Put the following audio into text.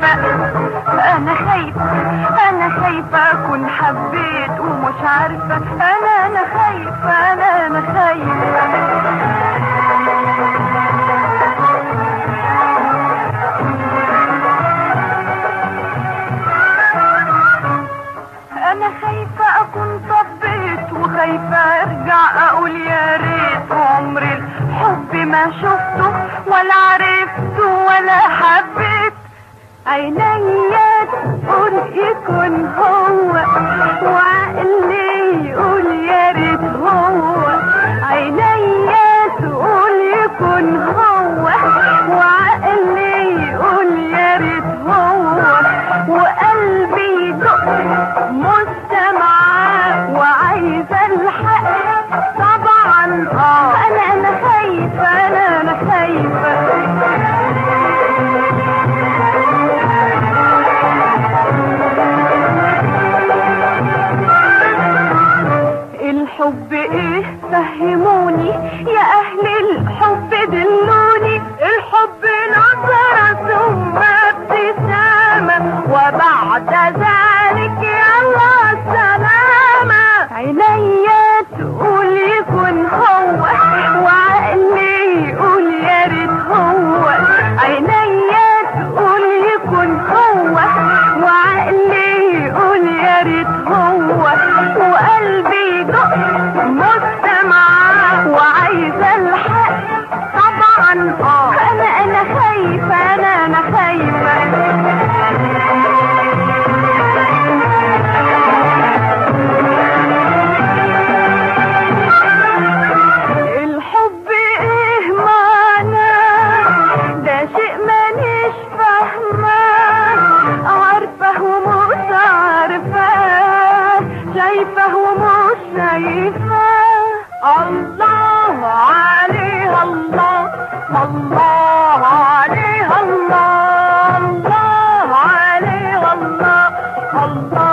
خايفة انا خايفة انا خايفة اكون حبيت ومش عارفة انا انا خايفة انا انا خايفة انا خايفة اكون طبيت وخايفة ارجع اقول يا ريت عمري الحب ما شفته ولا عرفته ولا حبيت عينيا تقول يكون هو وعقلي يقول يا ريت هو عينيا تقول يكون هو وعقلي يقول يا ريت هو وقلبي يدق مستمعة وعايزة الحق طبعا اه انا انا خايفة انا انا خايفة الحب ايه فهموني يا اهل الحب دلوني الحب نظرة ثم ابتسامة وبعد ذلك يلا السلامة عينيا تقول يكون هو وعقلي يقول يا ريت هو عينيا تقول يكون هو وعقلي يقول يا ريت هو وقلبي يدق مستمعة وعايزة الحق طبعا اه انا انا خايفة انا انا خايفة الحب ايه معناه ده شيء مانيش فاهماه عارفه ومش عارفاه شايفه ومش شايفاه الله عليه الله الله عليه الله الله عليه الله الله